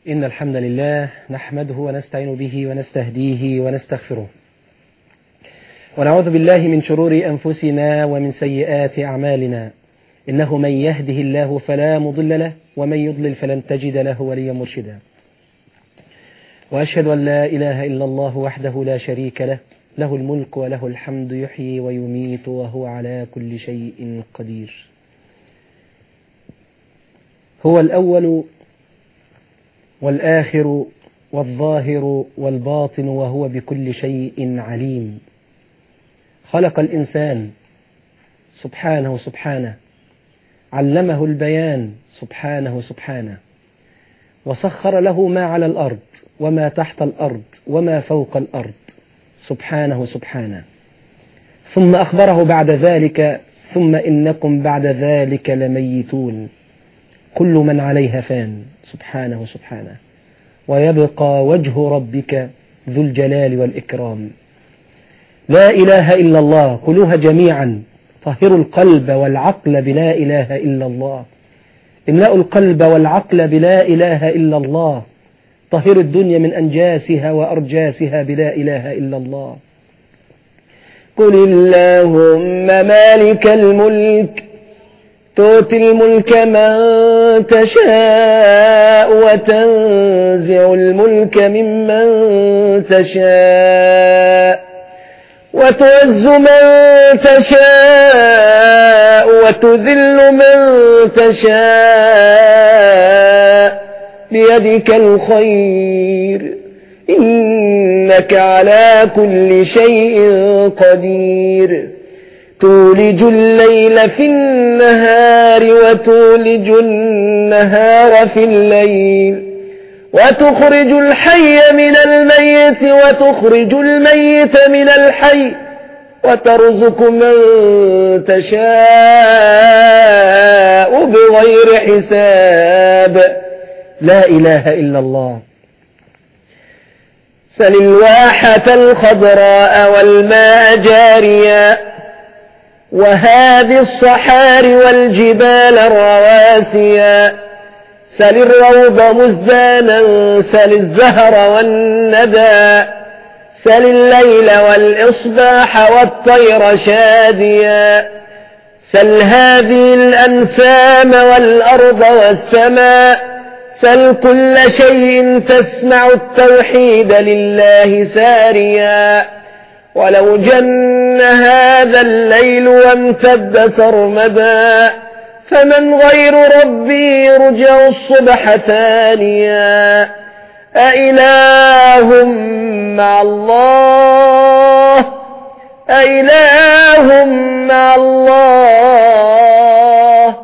إن الحمد لله نحمده ونستعين به ونستهديه ونستغفره ونعوذ بالله من شرور أنفسنا ومن سيئات أعمالنا إنه من يهده الله فلا مضل له ومن يضلل فلن تجد له وليا مرشدا وأشهد أن لا إله إلا الله وحده لا شريك له له الملك وله الحمد يحيي ويميت وهو على كل شيء قدير هو الأول والآخر والظاهر والباطن وهو بكل شيء عليم خلق الإنسان سبحانه سبحانه علمه البيان سبحانه سبحانه وسخر له ما على الأرض وما تحت الأرض وما فوق الأرض سبحانه سبحانه ثم أخبره بعد ذلك ثم إنكم بعد ذلك لميتون كل من عليها فان سبحانه سبحانه ويبقى وجه ربك ذو الجلال والإكرام لا إله إلا الله كلها جميعا طهروا القلب والعقل بلا إله إلا الله املأوا القلب والعقل بلا إله إلا الله طهروا الدنيا من أنجاسها وأرجاسها بلا إله إلا الله قل اللهم مالك الملك تؤتي الملك من تشاء وتنزع الملك ممن تشاء وتعز من تشاء وتذل من تشاء بيدك الخير إنك على كل شيء قدير تولج الليل في النهار وتولج النهار في الليل وتخرج الحي من الميت وتخرج الميت من الحي وترزق من تشاء بغير حساب لا إله إلا الله سل الواحة الخضراء والماء جاريا وهذه الصحار والجبال الرواسيا سل الروض مزدانا سل الزهر والندى سل الليل والإصباح والطير شاديا سل هذه الأنسام والأرض والسماء سل كل شيء تسمع التوحيد لله ساريا ولو جن هذا الليل وامتد سرمدا فمن غير ربي يرجع الصبح ثانيا أإله مع الله أإله مع الله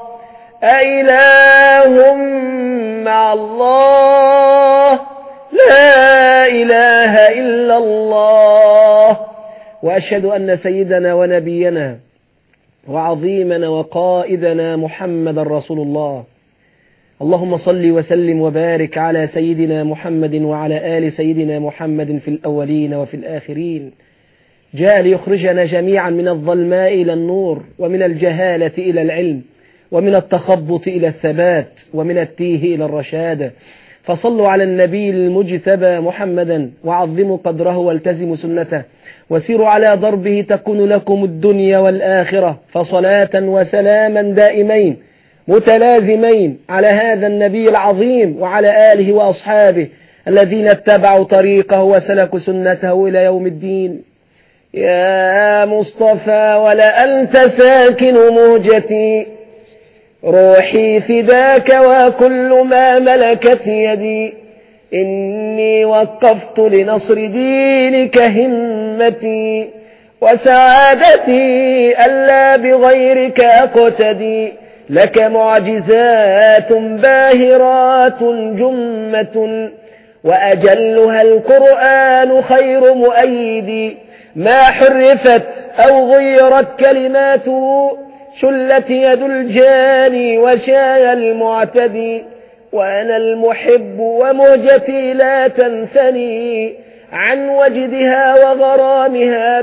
أإله مع الله لا إله إلا الله وأشهد أن سيدنا ونبينا وعظيمنا وقائدنا محمد رسول الله اللهم صل وسلم وبارك على سيدنا محمد وعلى آل سيدنا محمد في الأولين وفي الآخرين جاء ليخرجنا جميعا من الظلماء إلى النور ومن الجهالة إلى العلم ومن التخبط إلى الثبات ومن التيه إلى الرشاد فصلوا على النبي المجتبى محمدا وعظموا قدره والتزموا سنته وسيروا على ضربه تكون لكم الدنيا والآخرة فصلاة وسلاما دائمين متلازمين على هذا النبي العظيم وعلى آله وأصحابه الذين اتبعوا طريقه وسلكوا سنته إلى يوم الدين يا مصطفى ولا أنت ساكن مهجتي روحي فداك وكل ما ملكت يدي إني وقفت لنصر دينك همتي وسعادتي ألا بغيرك أقتدي لك معجزات باهرات جمة وأجلها القرآن خير مؤيد ما حرفت أو غيرت كلماته شلت يد الجاني وشاي المعتدي وأنا المحب ومهجتي لا تنثني عن وجدها وغرامها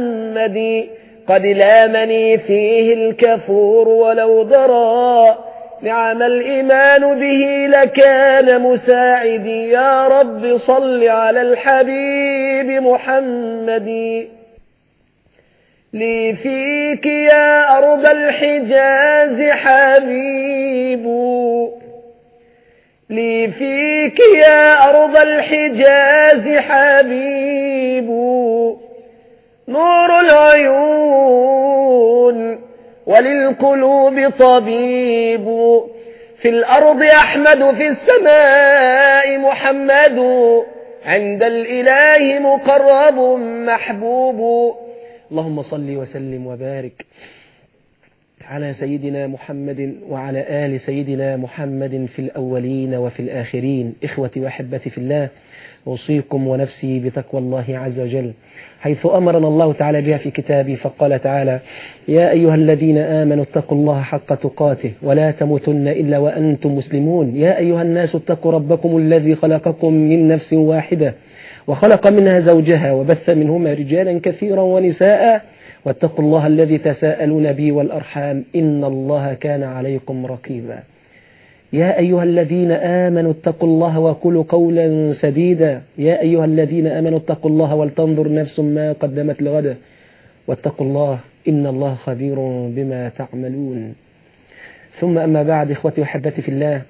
بمحمد قد لامني فيه الكفور ولو ضرى نعم الإيمان به لكان مساعدي يا رب صل على الحبيب محمد لي فيك يا أرض الحجاز حبيب لي فيك يا أرض الحجاز حبيب نور العيون وللقلوب طبيب في الأرض أحمد في السماء محمد عند الإله مقرب محبوب اللهم صل وسلم وبارك على سيدنا محمد وعلى آل سيدنا محمد في الأولين وفي الآخرين إخوتي وأحبتي في الله أوصيكم ونفسي بتقوى الله عز وجل حيث أمرنا الله تعالى بها في كتابه فقال تعالى يا أيها الذين آمنوا اتقوا الله حق تقاته ولا تموتن إلا وأنتم مسلمون يا أيها الناس اتقوا ربكم الذي خلقكم من نفس واحدة وخلق منها زوجها وبث منهما رجالا كثيرا ونساء واتقوا الله الذي تساءلون به والأرحام إن الله كان عليكم رقيبا يا أيها الذين آمنوا اتقوا الله وقولوا قولا سديدا يا أيها الذين آمنوا اتقوا الله ولتنظر نفس ما قدمت لغدا واتقوا الله إن الله خبير بما تعملون ثم أما بعد إخوتي وحبتي في الله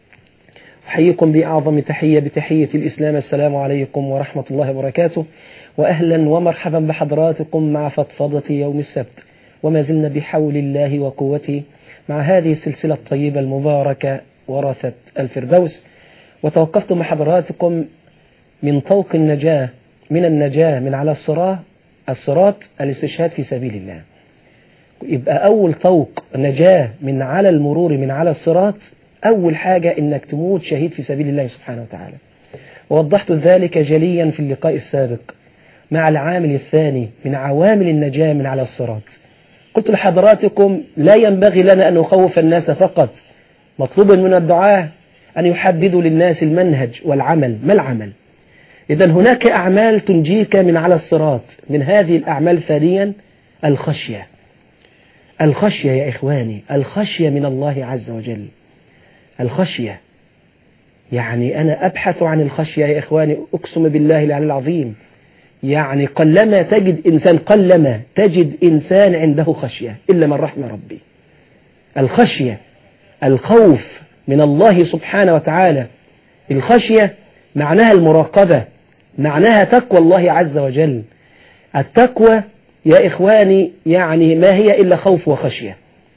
أحييكم بأعظم تحية بتحية الإسلام السلام عليكم ورحمة الله وبركاته وأهلا ومرحبا بحضراتكم مع فضفضة يوم السبت وما زلنا بحول الله وقوته مع هذه السلسلة الطيبة المباركة ورثة الفردوس وتوقفت مع حضراتكم من طوق النجاة من النجاة من على الصراط الصراط الاستشهاد في سبيل الله يبقى أول طوق نجاة من على المرور من على الصراط أول حاجة إنك تموت شهيد في سبيل الله سبحانه وتعالى ووضحت ذلك جليا في اللقاء السابق مع العامل الثاني من عوامل النجاة من على الصراط قلت لحضراتكم لا ينبغي لنا أن نخوف الناس فقط مطلوب من الدعاة أن يحددوا للناس المنهج والعمل ما العمل إذا هناك أعمال تنجيك من على الصراط من هذه الأعمال ثانيا الخشية الخشية يا إخواني الخشية من الله عز وجل الخشية يعني أنا أبحث عن الخشية يا إخواني أقسم بالله العلي العظيم يعني قلما تجد إنسان قلما تجد إنسان عنده خشية إلا من رحم ربي الخشية الخوف من الله سبحانه وتعالى الخشية معناها المراقبة معناها تقوى الله عز وجل التقوى يا إخواني يعني ما هي إلا خوف وخشية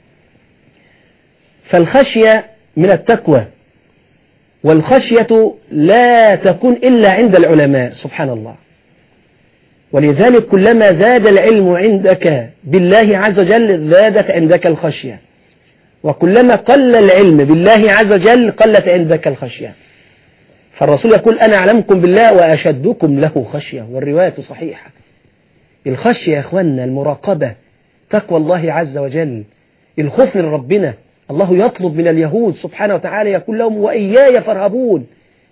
فالخشية من التقوى والخشية لا تكون إلا عند العلماء سبحان الله ولذلك كلما زاد العلم عندك بالله عز وجل زادت عندك الخشية وكلما قل العلم بالله عز وجل قلت عندك الخشية فالرسول يقول أنا أعلمكم بالله وأشدكم له خشية والرواية صحيحة الخشية يا أخوانا المراقبة تقوى الله عز وجل الخوف من ربنا الله يطلب من اليهود سبحانه وتعالى يقول لهم وإياي فارهبون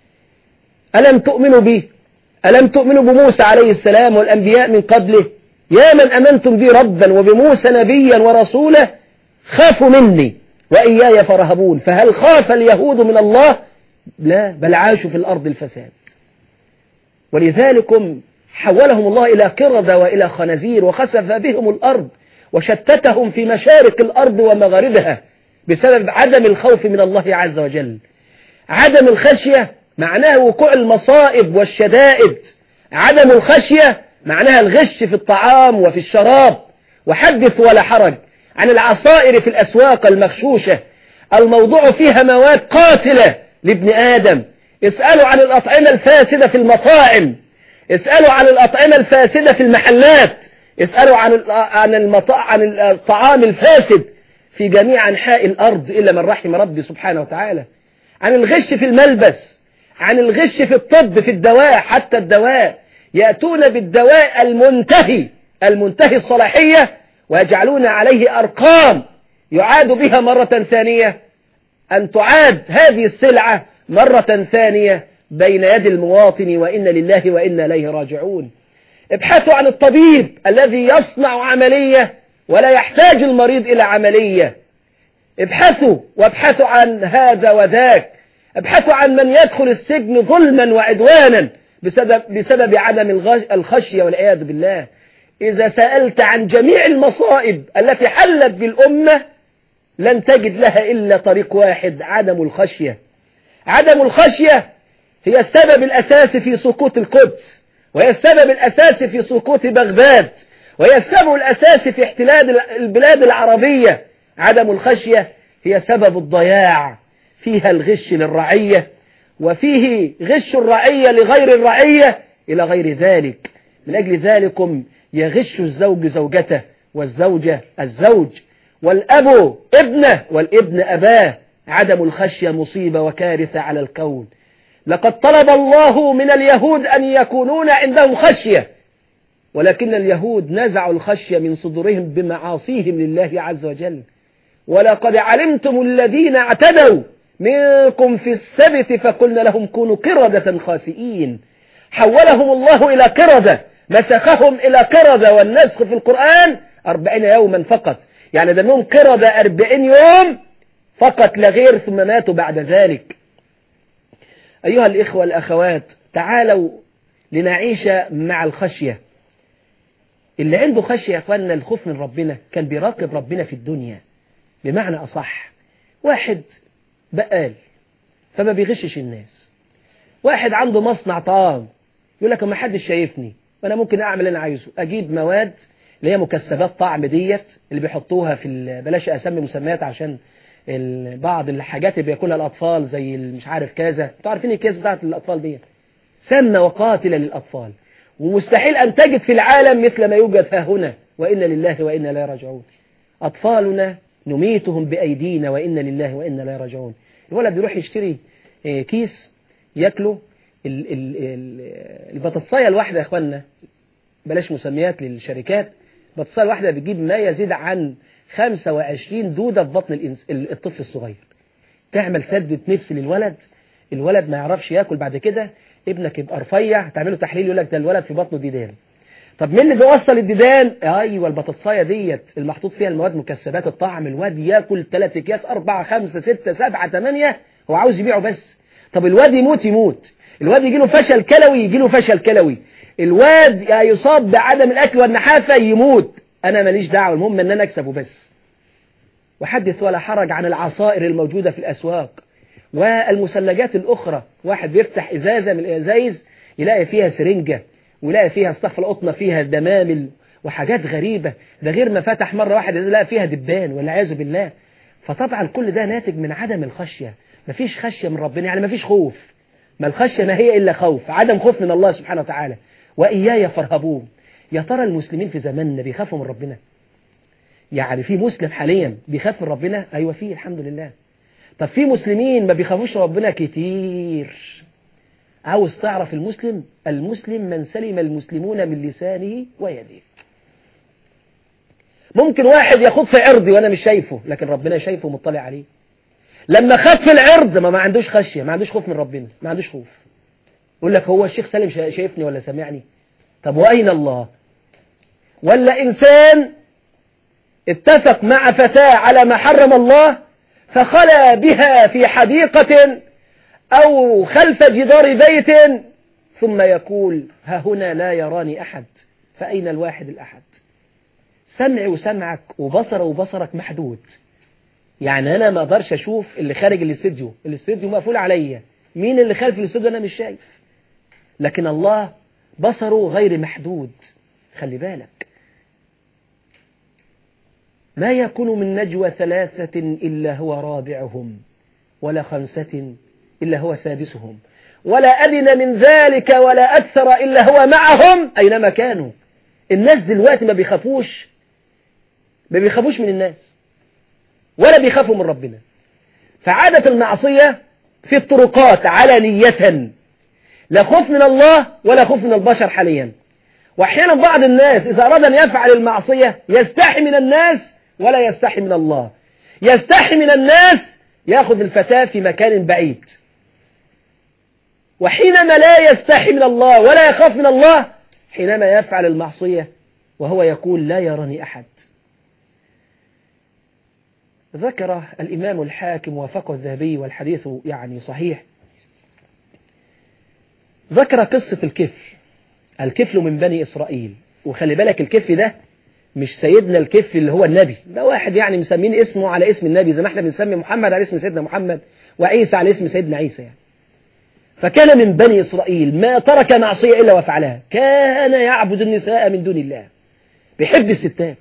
ألم تؤمنوا به ألم تؤمنوا بموسى عليه السلام والأنبياء من قبله يا من أمنتم بي ربا وبموسى نبيا ورسولا خافوا مني وإياي فرهبون فهل خاف اليهود من الله لا بل عاشوا في الأرض الفساد ولذلك حولهم الله إلى قردة وإلى خنازير وخسف بهم الأرض وشتتهم في مشارق الأرض ومغاربها بسبب عدم الخوف من الله عز وجل عدم الخشية معناه وقوع المصائب والشدائد عدم الخشية معناها الغش في الطعام وفي الشراب وحدث ولا حرج عن العصائر في الأسواق المغشوشة الموضوع فيها مواد قاتلة لابن آدم اسألوا عن الأطعمة الفاسدة في المطاعم اسألوا عن الأطعمة الفاسدة في المحلات اسألوا عن عن المطا... عن الطعام الفاسد في جميع أنحاء الأرض إلا من رحم ربي سبحانه وتعالى عن الغش في الملبس عن الغش في الطب في الدواء حتى الدواء يأتون بالدواء المنتهي المنتهي الصلاحية ويجعلون عليه أرقام يعاد بها مرة ثانية أن تعاد هذه السلعة مرة ثانية بين يد المواطن وإن لله وإنا إليه راجعون ابحثوا عن الطبيب الذي يصنع عملية ولا يحتاج المريض إلى عملية ابحثوا وابحثوا عن هذا وذاك ابحثوا عن من يدخل السجن ظلما وعدوانا بسبب, بسبب عدم الخشية والعياذ بالله إذا سألت عن جميع المصائب التي حلت بالأمة لن تجد لها إلا طريق واحد عدم الخشية عدم الخشية هي السبب الأساسي في سقوط القدس وهي السبب الأساسي في سقوط بغداد وهي السبب الأساسي في احتلال البلاد العربية عدم الخشية هي سبب الضياع فيها الغش للرعية وفيه غش الرعية لغير الرعية إلى غير ذلك من أجل ذلكم يغش الزوج زوجته والزوجة الزوج والأب ابنه والابن أباه عدم الخشية مصيبة وكارثة على الكون لقد طلب الله من اليهود أن يكونون عندهم خشية ولكن اليهود نزعوا الخشية من صدورهم بمعاصيهم لله عز وجل ولقد علمتم الذين اعتدوا منكم في السبت فقلنا لهم كونوا قردة خاسئين حولهم الله إلى قردة مسخهم إلى قردة والنسخ في القرآن أربعين يوما فقط يعني دمهم قردة أربعين يوم فقط لا غير ثم ماتوا بعد ذلك أيها الإخوة الأخوات تعالوا لنعيش مع الخشية اللي عنده خشية يا أخواننا الخوف من ربنا كان بيراقب ربنا في الدنيا بمعنى أصح واحد بقال فما بيغشش الناس واحد عنده مصنع طعام يقول لك ما حدش شايفني وانا ممكن اعمل اللي انا عايزه اجيب مواد اللي هي مكسبات طعم ديت اللي بيحطوها في بلاش اسمي مسميات عشان بعض الحاجات اللي بياكلها الاطفال زي مش عارف كذا انتوا عارفين الكيس بتاعت الاطفال ديت سامه وقاتله للاطفال ومستحيل ان تجد في العالم مثل ما يوجد ها هنا وانا لله وانا لا راجعون اطفالنا نميتهم بايدينا وانا لله وانا لا راجعون الولد بيروح يشتري كيس ياكله البطاطسايه الواحده يا اخوانا بلاش مسميات للشركات البطاطسايه الواحده بتجيب ما يزيد عن 25 دوده في بطن الطفل الصغير تعمل سدة نفس للولد الولد ما يعرفش ياكل بعد كده ابنك يبقى رفيع تعمله تحليل يقول لك ده الولد في بطنه ديدان طب مين اللي بيوصل الديدان ايوه البطاطسايه ديت المحطوط فيها المواد مكسبات الطعم الواد ياكل 3 اكياس 4 5 6 7 8 هو عاوز يبيعه بس طب الواد يموت يموت الواد يجي له فشل كلوي يجي له فشل كلوي الواد يصاب بعدم الاكل والنحافه يموت انا ماليش دعوه المهم ان انا اكسبه بس وحدث ولا حرج عن العصائر الموجوده في الاسواق والمثلجات الاخرى واحد بيفتح ازازه من الازايز يلاقي فيها سرنجه ويلاقي فيها استغفر قطنه فيها دمامل وحاجات غريبه ده غير ما فتح مره واحد يلاقي فيها دبان والعياذ بالله فطبعا كل ده ناتج من عدم الخشيه مفيش خشيه من ربنا يعني مفيش خوف ما الخشية ما هي إلا خوف عدم خوف من الله سبحانه وتعالى وإياي فارهبون يا ترى المسلمين في زماننا بيخافوا من ربنا يعني في مسلم حاليا بيخاف من ربنا أيوة فيه الحمد لله طب في مسلمين ما بيخافوش ربنا كتير عاوز تعرف المسلم المسلم من سلم المسلمون من لسانه ويده ممكن واحد يخوض في عرضي وأنا مش شايفه لكن ربنا شايفه ومطلع عليه لما خاف في العرض ما, ما عندوش خشية ما عندوش خوف من ربنا ما عندوش خوف يقول لك هو الشيخ سالم شايفني ولا سامعني طب وأين الله ولا إنسان اتفق مع فتاة على ما حرم الله فخلى بها في حديقة أو خلف جدار بيت ثم يقول ها هنا لا يراني أحد فأين الواحد الأحد سمعي وسمعك وبصر وبصرك محدود يعني أنا ما أقدرش أشوف اللي خارج الاستديو الاستديو مقفول عليا مين اللي خارج الاستديو أنا مش شايف لكن الله بصره غير محدود خلي بالك ما يكون من نجوى ثلاثة إلا هو رابعهم ولا خمسة إلا هو سادسهم ولا أدنى من ذلك ولا أكثر إلا هو معهم أينما كانوا الناس دلوقتي ما بيخافوش ما بيخافوش من الناس ولا بيخافوا من ربنا فعادة المعصية في الطرقات علانية لا خوف من الله ولا خوف من البشر حاليا وأحيانا بعض الناس إذا أراد أن يفعل المعصية يستحي من الناس ولا يستحي من الله يستحي من الناس يأخذ الفتاة في مكان بعيد وحينما لا يستحي من الله ولا يخاف من الله حينما يفعل المعصية وهو يقول لا يراني أحد ذكر الإمام الحاكم وفقه الذهبي والحديث يعني صحيح ذكر قصة الكفل الكفل من بني إسرائيل وخلي بالك الكف ده مش سيدنا الكف اللي هو النبي ده واحد يعني مسمين اسمه على اسم النبي زي ما احنا بنسمي محمد على اسم سيدنا محمد وعيسى على اسم سيدنا عيسى يعني فكان من بني إسرائيل ما ترك معصية إلا وفعلها كان يعبد النساء من دون الله بيحب الستات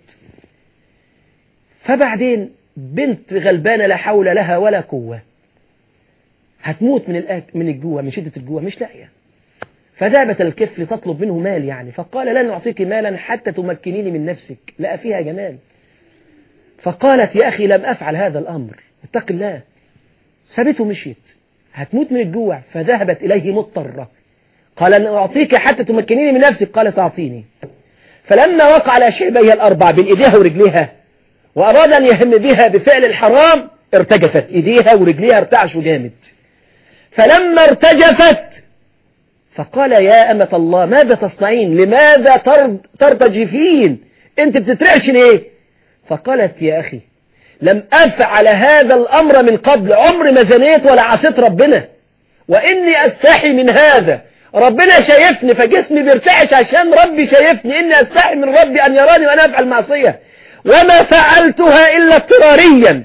فبعدين بنت غلبانة لا حول لها ولا قوة هتموت من الأك... من الجوع من شدة الجوع مش لاقية فذهبت الكفل تطلب منه مال يعني فقال لن أعطيك مالا حتى تمكنيني من نفسك لا فيها جمال فقالت يا أخي لم أفعل هذا الأمر اتق الله سابته مشيت هتموت من الجوع فذهبت إليه مضطرة قال أن أعطيك حتى تمكنيني من نفسك قالت أعطيني فلما وقع على شعبيها الأربع بين إيديها ورجليها وأراد أن يهم بها بفعل الحرام ارتجفت إيديها ورجليها ارتعشوا جامد فلما ارتجفت فقال يا أمة الله ماذا تصنعين لماذا ترتجفين أنت بتترعش ليه فقالت يا أخي لم أفعل هذا الأمر من قبل عمر ما زنيت ولا عصيت ربنا وإني أستحي من هذا ربنا شايفني فجسمي بيرتعش عشان ربي شايفني إني أستحي من ربي أن يراني وأنا أفعل معصية وما فعلتها إلا اضطراريا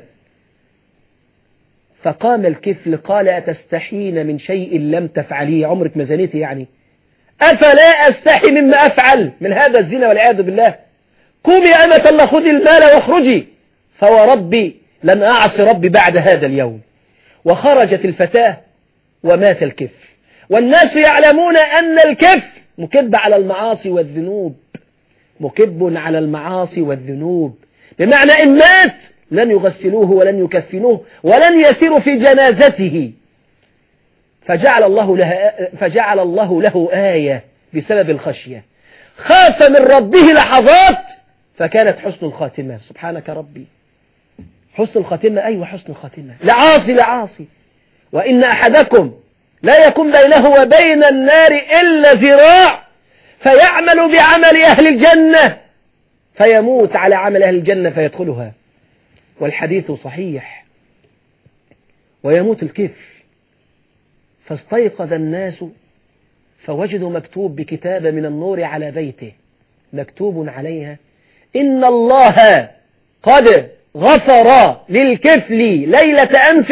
فقام الكفل قال أتستحين من شيء لم تفعليه عمرك ما زنيتي يعني أفلا أستحي مما أفعل من هذا الزنا والعياذ بالله قومي أمة الله خذي المال واخرجي فوربي لن أعصي ربي بعد هذا اليوم وخرجت الفتاة ومات الكفل والناس يعلمون أن الكفل مكب على المعاصي والذنوب مكب على المعاصي والذنوب بمعنى إن مات لن يغسلوه ولن يكفنوه ولن يسيروا في جنازته فجعل الله, لها فجعل الله له آية بسبب الخشية خاف من ربه لحظات فكانت حسن الخاتمة سبحانك ربي حسن الخاتمة أيوة حسن الخاتمة لعاصي لعاصي وإن أحدكم لا يكون بينه وبين النار إلا ذراع فيعمل بعمل أهل الجنة فيموت على عمل أهل الجنة فيدخلها والحديث صحيح ويموت الكفر فاستيقظ الناس فوجدوا مكتوب بكتابة من النور على بيته مكتوب عليها إن الله قد غفر للكفل ليلة أمس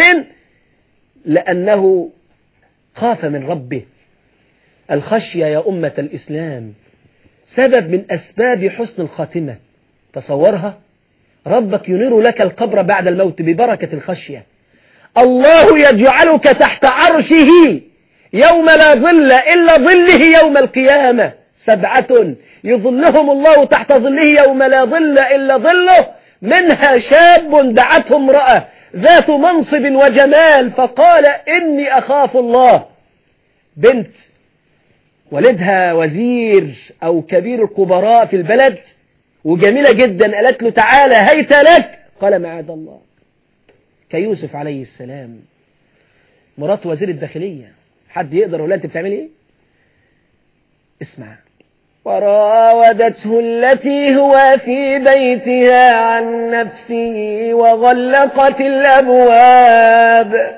لأنه خاف من ربه الخشية يا أمة الإسلام سبب من أسباب حسن الخاتمة تصورها ربك ينير لك القبر بعد الموت ببركة الخشية الله يجعلك تحت عرشه يوم لا ظل إلا ظله يوم القيامة سبعة يظلهم الله تحت ظله يوم لا ظل إلا ظله منها شاب دعته امرأة ذات منصب وجمال فقال إني أخاف الله بنت والدها وزير أو كبير الكبراء في البلد وجميلة جدا قالت له تعالى هيت لك قال معاذ الله كيوسف عليه السلام مرات وزير الداخلية حد يقدر ولا أنت بتعمل إيه اسمع وراودته التي هو في بيتها عن نفسه وغلقت الأبواب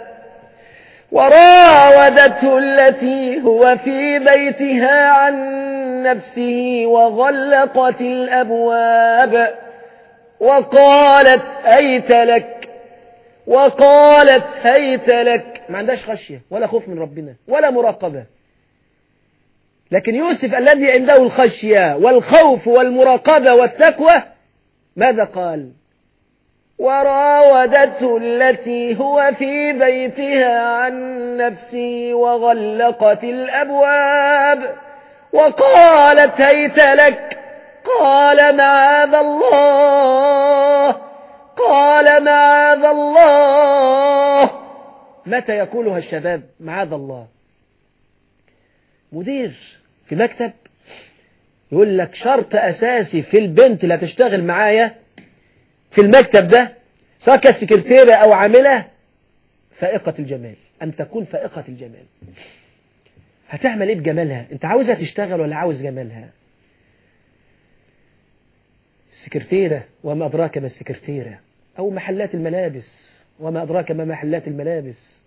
وراودته التي هو في بيتها عن نفسه وغلقت الأبواب وقالت هيت لك وقالت هيت لك ما عندهاش خشية ولا خوف من ربنا ولا مراقبة لكن يوسف الذي عنده الخشية والخوف والمراقبة والتقوى ماذا قال وراودته التي هو في بيتها عن نفسه وغلقت الأبواب وقالت هيت لك قال معاذ الله قال معاذ الله متى يقولها الشباب معاذ الله مدير في مكتب يقول لك شرط أساسي في البنت اللي هتشتغل معايا في المكتب ده سواء كانت سكرتيرة أو عاملة فائقة الجمال أن تكون فائقة الجمال هتعمل إيه بجمالها أنت عاوزها تشتغل ولا عاوز جمالها السكرتيرة وما أدراك ما السكرتيرة أو محلات الملابس وما أدراك ما محلات الملابس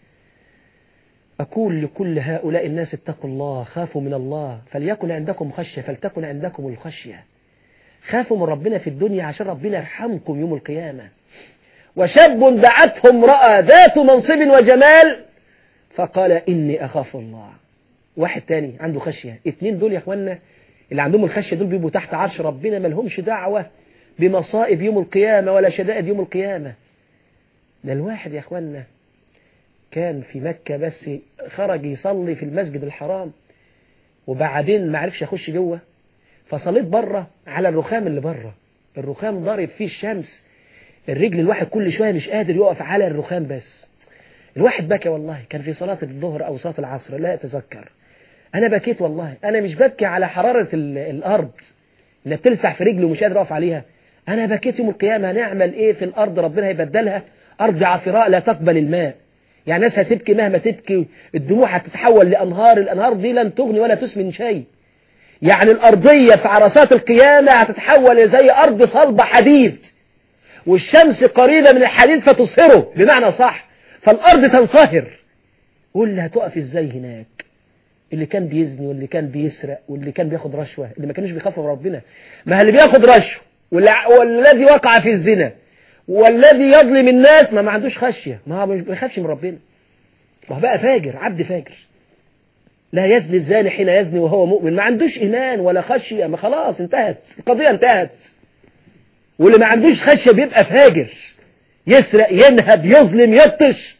أقول لكل هؤلاء الناس اتقوا الله خافوا من الله فليكن عندكم خشية فلتكن عندكم الخشية خافوا من ربنا في الدنيا عشان ربنا يرحمكم يوم القيامة وشاب دعته امرأة ذات منصب وجمال فقال إني أخاف الله واحد تاني عنده خشية اتنين دول يا اخوانا اللي عندهم الخشية دول بيبقوا تحت عرش ربنا ما لهمش دعوة بمصائب يوم القيامة ولا شدائد يوم القيامة ده الواحد يا اخوانا كان في مكة بس خرج يصلي في المسجد الحرام وبعدين ما عرفش يخش جوه فصليت بره على الرخام اللي بره الرخام ضارب فيه الشمس الرجل الواحد كل شوية مش قادر يقف على الرخام بس الواحد بكى والله كان في صلاة الظهر أو صلاة العصر لا أتذكر أنا بكيت والله أنا مش ببكي على حرارة الأرض اللي بتلسع في رجلي ومش قادر أقف عليها أنا بكيت يوم القيامة هنعمل إيه في الأرض ربنا هيبدلها أرض عفراء لا تقبل الماء يعني ناس هتبكي مهما تبكي الدموع هتتحول لأنهار الأنهار دي لن تغني ولا تسمن شيء يعني الأرضية في عرصات القيامة هتتحول زي أرض صلبة حديد والشمس قريبة من الحديد فتصهره بمعنى صح فالأرض تنصهر واللي هتقف ازاي هناك اللي كان بيزني واللي كان بيسرق واللي كان بياخد رشوة اللي ما كانوش بيخافوا من ربنا ما اللي بياخد رشوة والذي وقع في الزنا والذي يظلم الناس ما ما عندوش خشية ما هو مش بيخافش من ربنا ما هو بقى فاجر عبد فاجر لا يزني الزاني حين يزني وهو مؤمن ما عندوش إيمان ولا خشية ما خلاص انتهت القضية انتهت واللي ما عندوش خشية بيبقى فاجر يسرق ينهب يظلم يبطش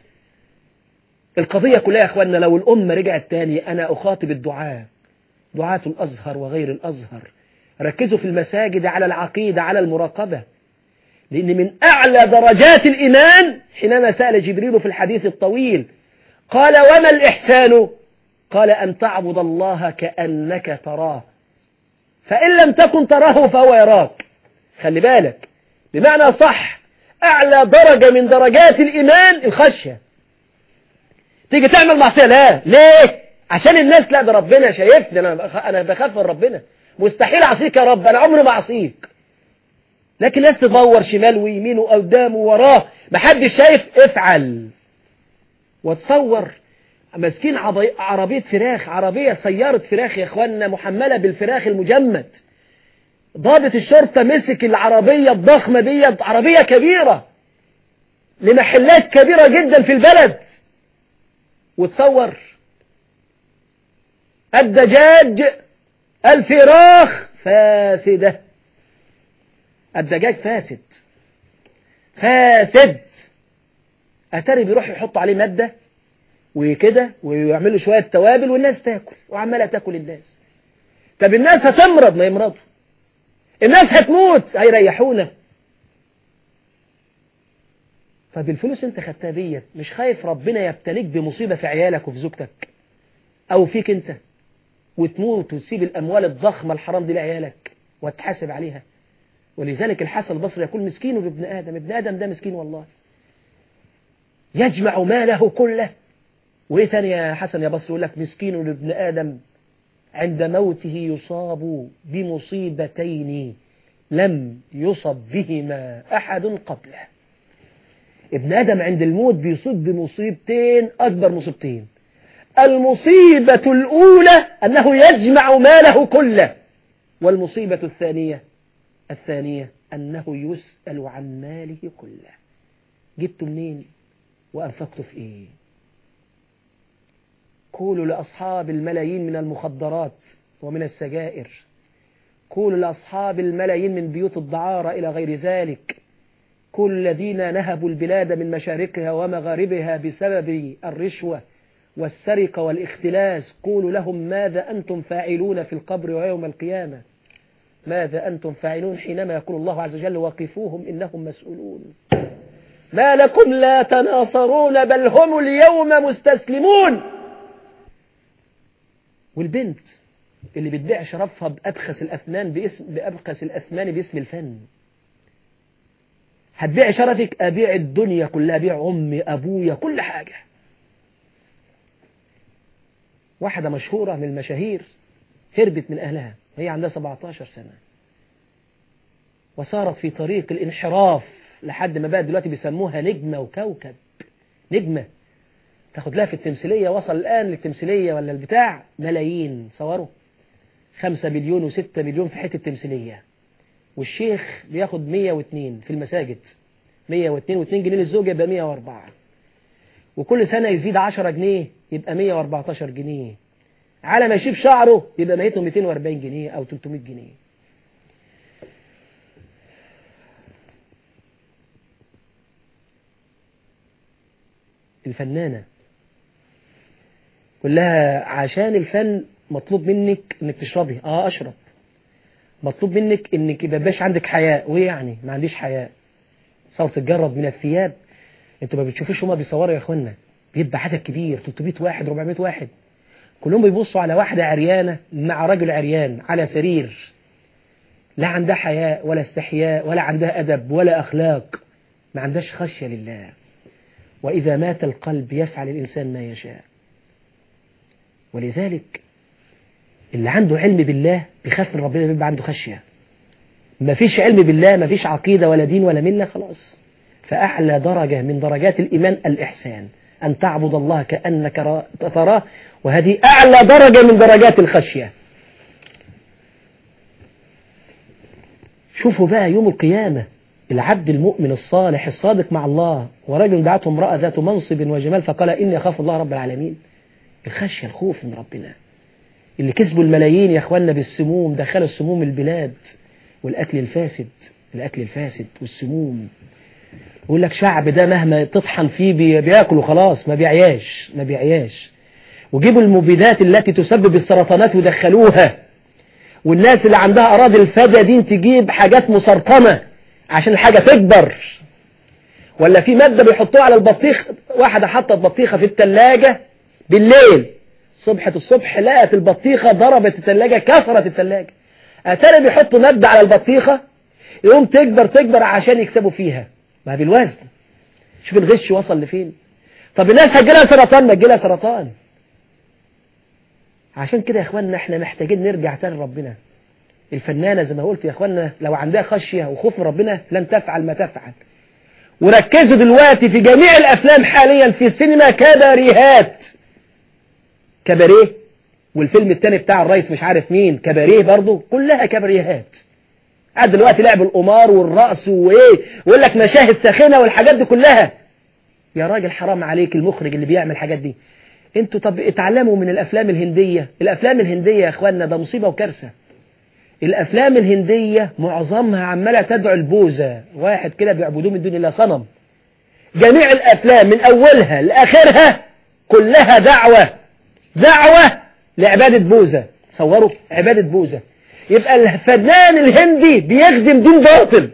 القضية كلها يا أخواننا لو الأمة رجعت تاني أنا أخاطب الدعاء دعاة الأزهر وغير الأزهر ركزوا في المساجد على العقيدة على المراقبة لأن من أعلى درجات الإيمان حينما سأل جبريل في الحديث الطويل قال وما الإحسان قال أن تعبد الله كأنك تراه فإن لم تكن تراه فهو يراك خلي بالك بمعنى صح أعلى درجة من درجات الإيمان الخشية تيجي تعمل معصية لا ليه عشان الناس لا ده ربنا شايفني أنا أنا بخاف من ربنا مستحيل أعصيك يا رب أنا عمري ما أعصيك لكن الناس تدور شمال ويمين وقدام ووراه محدش شايف افعل وتصور ماسكين عربية فراخ عربية سيارة فراخ يا اخوانا محملة بالفراخ المجمد ضابط الشرطة مسك العربية الضخمة دي عربية كبيرة لمحلات كبيرة جدا في البلد وتصور الدجاج الفراخ فاسدة الدجاج فاسد فاسد أتاري بيروح يحط عليه مادة وكده ويعملوا شوية توابل والناس تاكل وعمالة تاكل الناس طب الناس هتمرض ما يمرضوا الناس هتموت هيريحونا طب الفلوس انت خدتها ديت مش خايف ربنا يبتليك بمصيبة في عيالك وفي زوجتك او فيك انت وتموت وتسيب الاموال الضخمة الحرام دي لعيالك وتحاسب عليها ولذلك الحسن البصري يقول مسكين ابن آدم ابن آدم ده مسكين والله يجمع ماله كله وإيه تاني يا حسن يا بصري يقول لك مسكين ابن آدم عند موته يصاب بمصيبتين لم يصب بهما أحد قبله ابن آدم عند الموت بيصيب بمصيبتين أكبر مصيبتين المصيبة الأولى أنه يجمع ماله كله والمصيبة الثانية الثانية أنه يسأل عن ماله كله جبته منين وأنفقته في إيه قولوا لأصحاب الملايين من المخدرات ومن السجائر قولوا لأصحاب الملايين من بيوت الدعارة إلى غير ذلك كل الذين نهبوا البلاد من مشارقها ومغاربها بسبب الرشوة والسرقة والاختلاس قولوا لهم ماذا أنتم فاعلون في القبر ويوم القيامة ماذا أنتم فاعلون حينما يقول الله عز وجل وقفوهم إنهم مسؤولون ما لكم لا تناصرون بل هم اليوم مستسلمون والبنت اللي بتبيع شرفها بأبخس الأثمان باسم بأبخس الأثمان باسم الفن هتبيع شرفك أبيع الدنيا كلها أبيع أمي أبويا كل حاجة واحدة مشهورة من المشاهير هربت من أهلها وهي عندها 17 سنة وصارت في طريق الانحراف لحد ما بقى دلوقتي بيسموها نجمة وكوكب نجمة تاخد لها في التمثيلية وصل الآن للتمثيلية ولا البتاع ملايين صوروا خمسة مليون وستة مليون في حتة تمثيلية والشيخ بياخد 102 في المساجد 102 و2 جنيه للزوجة يبقى 104 وكل سنة يزيد 10 جنيه يبقى 114 جنيه على ما يشيب شعره يبقى ميته 240 جنيه أو 300 جنيه الفنانة كلها عشان الفن مطلوب منك انك تشربي اه اشرب مطلوب منك انك ما يبقاش عندك حياء وايه يعني ما عنديش حياء صوت تجرد من الثياب انتوا ما بتشوفوش هما بيصوروا يا اخوانا بيبقى عدد كبير 300 واحد 400 واحد كلهم بيبصوا على واحدة عريانة مع رجل عريان على سرير لا عندها حياء ولا استحياء ولا عندها أدب ولا أخلاق ما عندهاش خشية لله وإذا مات القلب يفعل الإنسان ما يشاء ولذلك اللي عنده علم بالله بيخاف من ربنا بيبقى عنده خشية ما فيش علم بالله ما فيش عقيدة ولا دين ولا ملة خلاص فأعلى درجة من درجات الإيمان الإحسان أن تعبد الله كأنك تراه وهذه أعلى درجة من درجات الخشية شوفوا بقى يوم القيامة العبد المؤمن الصالح الصادق مع الله ورجل دعته امرأة ذات منصب وجمال فقال إني أخاف الله رب العالمين الخشية الخوف من ربنا اللي كسبوا الملايين يا أخواننا بالسموم دخلوا السموم البلاد والأكل الفاسد الأكل الفاسد والسموم يقول لك شعب ده مهما تطحن فيه بياكل وخلاص ما بيعياش ما بيعياش وجيبوا المبيدات التي تسبب السرطانات ودخلوها والناس اللي عندها أراضي الفدى دي تجيب حاجات مسرطنة عشان الحاجة تكبر ولا في مادة بيحطوها على البطيخ واحدة حطت بطيخة في التلاجة بالليل صبحة الصبح لقت البطيخة ضربت التلاجة كسرت التلاجة أتاري بيحطوا مادة على البطيخة يقوم تكبر تكبر عشان يكسبوا فيها ما بالوزن شوف الغش وصل لفين طب الناس هتجيلها سرطان ما تجيلها سرطان عشان كده يا اخواننا احنا محتاجين نرجع تاني لربنا الفنانة زي ما قلت يا اخواننا لو عندها خشية وخوف من ربنا لن تفعل ما تفعل وركزوا دلوقتي في جميع الافلام حاليا في السينما كباريهات كباريه والفيلم التاني بتاع الرئيس مش عارف مين كباريه برضه كلها كباريهات قاعد دلوقتي لعب القمار والرقص وايه ويقول لك مشاهد ساخنه والحاجات دي كلها يا راجل حرام عليك المخرج اللي بيعمل الحاجات دي انتوا طب اتعلموا من الافلام الهنديه الافلام الهنديه يا اخواننا ده مصيبه وكارثه الافلام الهنديه معظمها عماله تدعو البوذا واحد كده بيعبدوه من دون الله صنم جميع الافلام من اولها لاخرها كلها دعوه دعوه لعباده بوذا صوروا عباده بوذا يبقى الفنان الهندي بيخدم دين باطل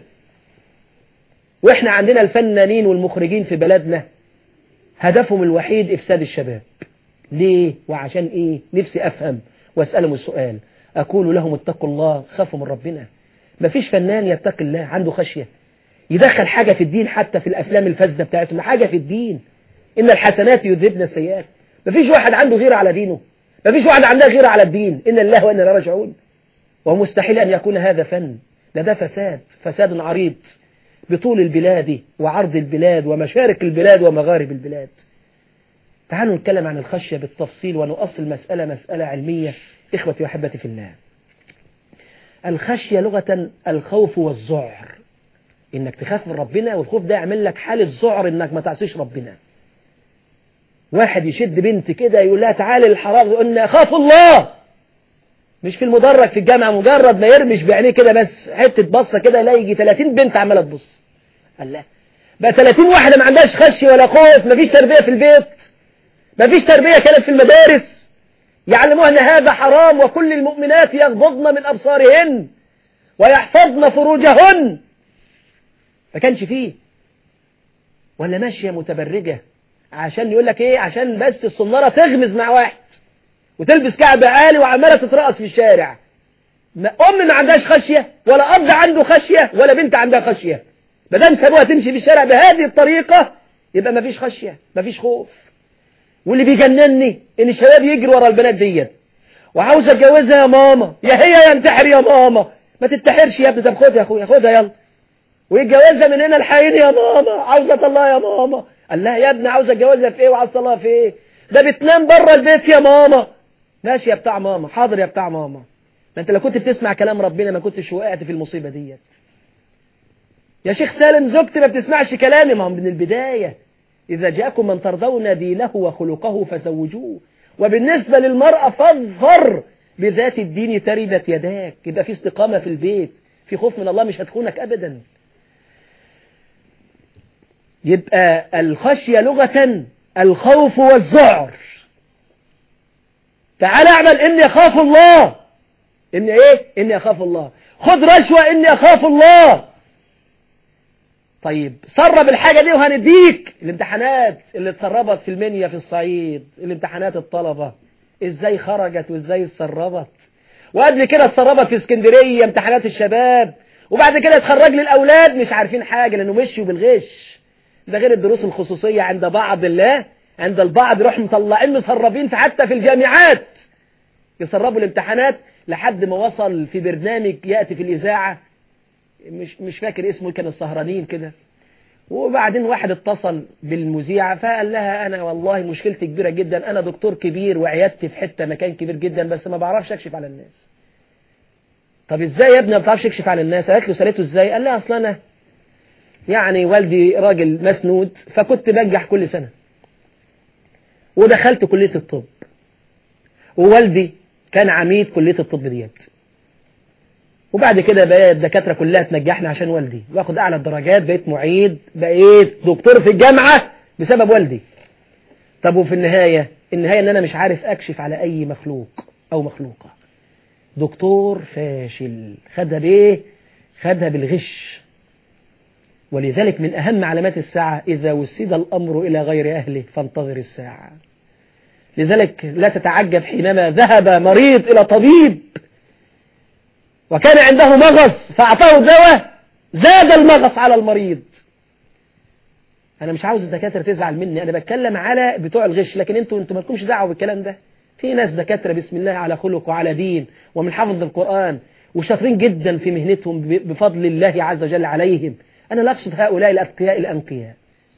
واحنا عندنا الفنانين والمخرجين في بلدنا هدفهم الوحيد افساد الشباب ليه وعشان ايه نفسي افهم واسألهم السؤال اقول لهم اتقوا الله خافوا من ربنا مفيش فنان يتقي الله عنده خشية يدخل حاجة في الدين حتى في الافلام الفاسدة بتاعتهم حاجة في الدين ان الحسنات يذهبن السيئات مفيش واحد عنده غيرة على دينه مفيش واحد عندها غيرة على الدين ان الله وانا راجعون ومستحيل أن يكون هذا فن لا ده فساد فساد عريض بطول البلاد وعرض البلاد ومشارق البلاد ومغارب البلاد تعالوا نتكلم عن الخشية بالتفصيل ونؤصل مسألة مسألة علمية إخوتي وأحبتي في الله الخشية لغة الخوف والذعر إنك تخاف من ربنا والخوف ده يعمل لك حالة ذعر إنك ما تعصيش ربنا واحد يشد بنت كده يقول لها تعالي للحرام يقول لها أخاف الله مش في المدرج في الجامعة مجرد ما يرمش بعينيه كده بس حتة بصة كده يلاقي يجي 30 بنت عمالة تبص قال لا بقى 30 واحدة ما عندهاش خشية ولا خوف ما فيش تربية في البيت ما فيش تربية كانت في المدارس يعلموها ان هذا حرام وكل المؤمنات يغضضن من أبصارهن ويحفظن فروجهن ما كانش فيه ولا ماشية متبرجة عشان يقول لك ايه عشان بس الصنارة تغمز مع واحد وتلبس كعب عالي وعمالة تترقص في الشارع ما أم ما عندهاش خشية ولا أب عنده خشية ولا بنت عندها خشية ما دام سابوها تمشي في الشارع بهذه الطريقة يبقى ما فيش خشية ما فيش خوف واللي بيجنني ان الشباب يجري ورا البنات ديت وعاوز اتجوزها يا ماما يا هي يا انتحر يا ماما ما تتحرش يا ابني طب خدها يا اخويا خدها يلا ويتجوزها من هنا الحقيني يا ماما عاوزة الله يا ماما قال لها يا ابني عاوزة اتجوزها في ايه وعاوزة الله في ايه ده بتنام بره البيت يا ماما ماشي يا بتاع ماما حاضر يا بتاع ماما ما انت لو كنت بتسمع كلام ربنا ما كنتش وقعت في المصيبة ديت يا شيخ سالم زوجتي ما بتسمعش كلامي ما هو من البداية إذا جاءكم من ترضون دينه وخلقه فزوجوه وبالنسبة للمرأة فاظفر بذات الدين تربت يداك يبقى في استقامة في البيت في خوف من الله مش هتخونك أبدا يبقى الخشية لغة الخوف والذعر تعال اعمل إني أخاف الله إني إيه إني أخاف الله خد رشوة إني أخاف الله طيب سرب الحاجة دي وهنديك الامتحانات اللي اتسربت في المنيا في الصعيد الامتحانات الطلبة ازاي خرجت وازاي اتسربت وقبل كده اتسربت في اسكندرية امتحانات الشباب وبعد كده اتخرج لي الاولاد مش عارفين حاجة لانه مشوا بالغش ده غير الدروس الخصوصية عند بعض الله عند البعض يروح مطلعين مسربين في حتى في الجامعات يسربوا الامتحانات لحد ما وصل في برنامج يأتي في الإذاعة مش مش فاكر اسمه كان السهرانين كده وبعدين واحد اتصل بالمذيعة فقال لها أنا والله مشكلتي كبيرة جدا أنا دكتور كبير وعيادتي في حتة مكان كبير جدا بس ما بعرفش أكشف على الناس طب إزاي يا ابني ما بتعرفش تكشف على الناس قالت له سألته إزاي قال لها أصل أنا يعني والدي راجل مسنود فكنت بنجح كل سنة ودخلت كلية الطب ووالدي كان عميد كلية الطب ديت وبعد كده بقى الدكاترة كلها تنجحنا عشان والدي واخد اعلى الدرجات بقيت معيد بقيت دكتور في الجامعة بسبب والدي طب وفي النهاية النهاية ان انا مش عارف اكشف على اي مخلوق او مخلوقة دكتور فاشل خدها بايه خدها بالغش ولذلك من اهم علامات الساعة اذا وسد الامر الى غير اهله فانتظر الساعة لذلك لا تتعجب حينما ذهب مريض الى طبيب وكان عنده مغص فأعطاه دواء زاد المغص على المريض أنا مش عاوز الدكاترة تزعل مني أنا بتكلم على بتوع الغش لكن أنتوا أنتوا مالكمش دعوة بالكلام ده في ناس دكاترة بسم الله على خلق وعلى دين ومن حفظ القرآن وشاطرين جدا في مهنتهم بفضل الله عز وجل عليهم أنا لا أقصد هؤلاء الأتقياء الأنقياء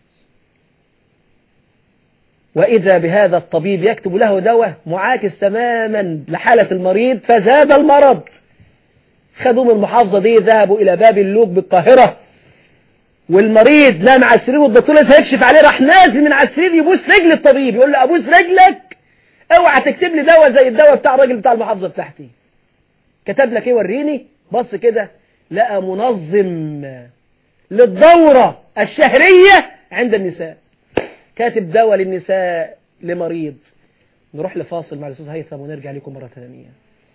وإذا بهذا الطبيب يكتب له دواء معاكس تماما لحالة المريض فزاد المرض خدوه من المحافظة دي ذهبوا إلى باب اللوك بالقاهرة والمريض نام على السرير والدكتور لسه هيكشف عليه راح نازل من على السرير يبوس رجل الطبيب يقول له أبوس رجلك اوعى تكتب لي دواء زي الدواء بتاع الراجل بتاع المحافظة بتاعتي كتب لك ايه وريني بص كده لقى منظم للدورة الشهرية عند النساء كاتب دواء للنساء لمريض نروح لفاصل مع الأستاذ هيثم ونرجع لكم مرة ثانية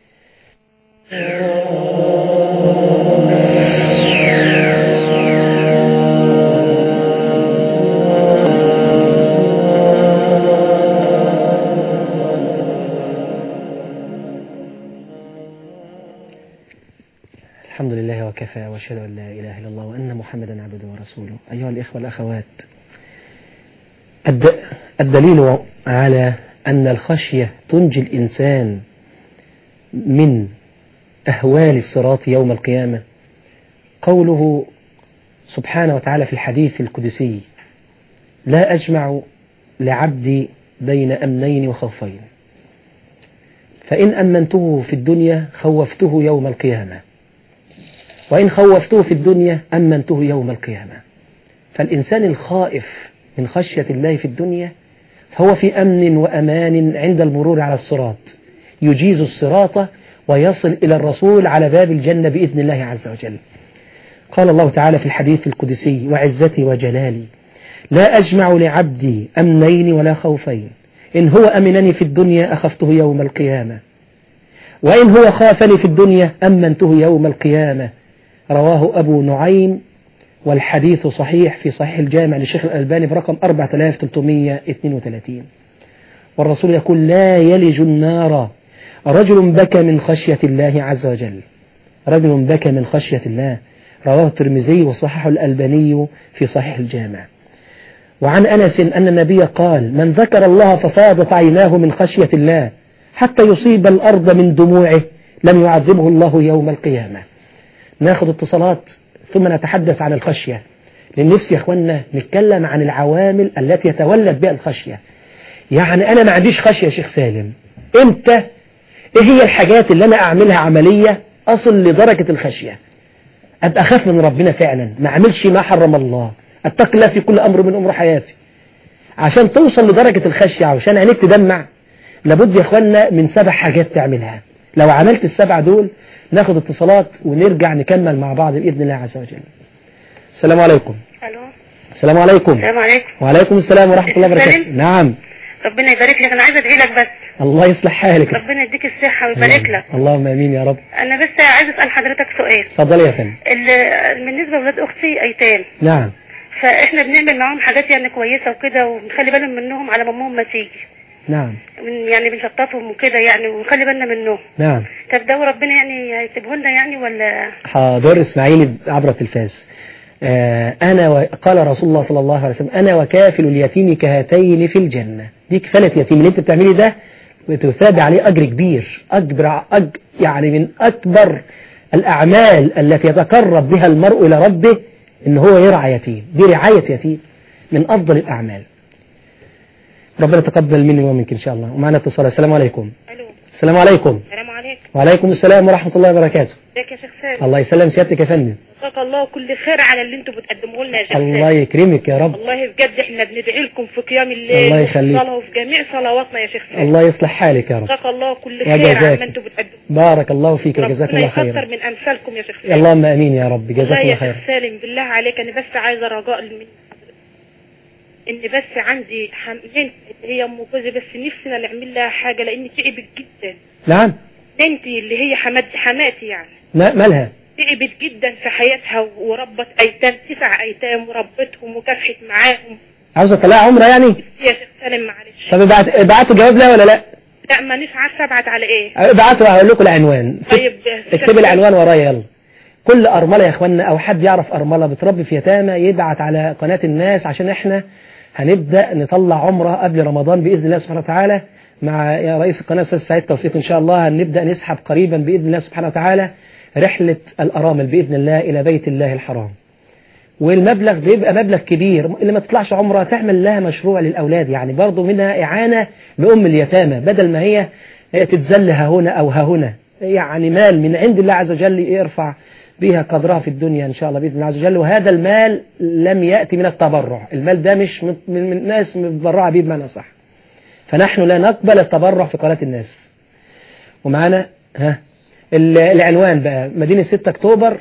الحمد لله وكفى واشهد ان لا اله الا الله وان محمدا عبده ورسوله ايها الاخوه والاخوات الد... الدليل على ان الخشيه تنجي الانسان من أهوال الصراط يوم القيامة قوله سبحانه وتعالى في الحديث القدسي لا أجمع لعبدي بين أمنين وخوفين فإن أمنته في الدنيا خوفته يوم القيامة وإن خوفته في الدنيا أمنته يوم القيامة فالإنسان الخائف من خشية الله في الدنيا فهو في أمن وأمان عند المرور على الصراط يجيز الصراط ويصل إلى الرسول على باب الجنة بإذن الله عز وجل قال الله تعالى في الحديث القدسي وعزتي وجلالي لا أجمع لعبدي أمنين ولا خوفين إن هو أمنني في الدنيا أخفته يوم القيامة وإن هو خافني في الدنيا أمنته يوم القيامة رواه أبو نعيم والحديث صحيح في صحيح الجامع للشيخ الألباني برقم 4332 والرسول يقول لا يلج النار رجل بكى من خشية الله عز وجل رجل بكى من خشية الله رواه الترمذي وصححه الألباني في صحيح الجامع وعن أنس أن النبي قال من ذكر الله ففاضت عيناه من خشية الله حتى يصيب الأرض من دموعه لم يعذبه الله يوم القيامة ناخذ اتصالات ثم نتحدث عن الخشية لأن نفسي يا أخوانا نتكلم عن العوامل التي يتولد بها الخشية يعني أنا ما عنديش خشية يا شيخ سالم إمتى إيه هي الحاجات اللي أنا أعملها عملية أصل لدرجة الخشية أبقى أخاف من ربنا فعلا ما أعملش ما حرم الله أتقي الله في كل أمر من أمور حياتي عشان توصل لدرجة الخشية عشان عينيك تدمع لابد يا اخوانا من سبع حاجات تعملها لو عملت السبع دول ناخد اتصالات ونرجع نكمل مع بعض بإذن الله عز وجل السلام عليكم الو السلام عليكم السلام عليكم وعليكم السلام ورحمة الله وبركاته سالم؟ نعم ربنا يبارك لك انا عايزه ادعي لك بس الله يصلح حالك ربنا يديك الصحه ويبارك لك اللهم امين يا رب انا بس عايزه اسال حضرتك سؤال اتفضلي يا فندم ال- بالنسبه لاولاد اختي ايتام نعم فاحنا بنعمل معاهم حاجات يعني كويسه وكده وبنخلي بالنا منهم على ما امهم ما تيجي نعم بن- يعني بنشطفهم وكده يعني ونخلي بالنا منهم نعم طب ده ربنا يعني هيسيبه لنا يعني ولا حاضر اسماعيلي عبر التلفاز آه أنا و... قال رسول الله صلى الله عليه وسلم أنا وكافل اليتيم كهاتين في الجنة دي كفالة يتيم اللي أنت بتعملي ده وتثاب عليه أجر كبير أجر أج... يعني من أكبر الأعمال التي يتقرب بها المرء إلى ربه إن هو يرعى يتيم دي رعاية يتيم من أفضل الأعمال ربنا يتقبل مني ومنك إن شاء الله ومعنا اتصال السلام عليكم الو السلام عليكم السلام عليكم وعليكم السلام ورحمة الله وبركاته ازيك يا شيخ سالم الله يسلم سيادتك يا فندم جزاك الله كل خير على اللي انتم بتقدموه لنا يا شيخ الله سالم يكرمك يا رب والله بجد احنا بندعي لكم في قيام الليل الله وفي يخليك. الصلاه وفي جميع صلواتنا يا شيخ سالم الله يصلح حالك يا رب جزاك الله كل خير وجزاك. على ما انتم بتقدموه بارك الله فيك وجزاك ربنا الله يكثر خيرا من امثالكم يا شيخ سالم اللهم امين يا رب جزاك والله الله يا خيرا شيخ سالم بالله عليك انا بس عايزه رجاء من ان بس عندي حملين هي ام جوزي بس نفسنا نعمل لها حاجه لان تعبت جدا نعم بنتي اللي هي حماد حماتي يعني ما مالها تعبت جدا في حياتها وربت ايتام تسع ايتام وربتهم وكافحت معاهم عاوزه تطلع عمره يعني يا شيخ سالم معلش طب ابعت ابعتوا جواب لها ولا لا لا مانيش عارفه ابعت على ايه ابعتوا هقول لكم العنوان طيب اكتب العنوان ورايا يلا كل أرملة يا اخوانا او حد يعرف أرملة بتربي في يتامى يبعت على قناة الناس عشان احنا هنبدأ نطلع عمرة قبل رمضان بإذن الله سبحانه وتعالى مع يا رئيس القناة أستاذ سعيد توفيق إن شاء الله هنبدأ نسحب قريبا بإذن الله سبحانه وتعالى رحلة الأرامل بإذن الله إلى بيت الله الحرام والمبلغ بيبقى مبلغ كبير اللي ما تطلعش عمره تعمل لها مشروع للأولاد يعني برضو منها إعانة لأم اليتامى بدل ما هي تتذل ها هنا أو ها هنا يعني مال من عند الله عز وجل يرفع بها قدرها في الدنيا إن شاء الله بإذن الله عز وجل وهذا المال لم يأتي من التبرع المال ده مش من, من, من ناس متبرعة به بمعنى صح فنحن لا نقبل التبرع في قناة الناس ومعنا ها ال- العنوان بقى مدينة 6 أكتوبر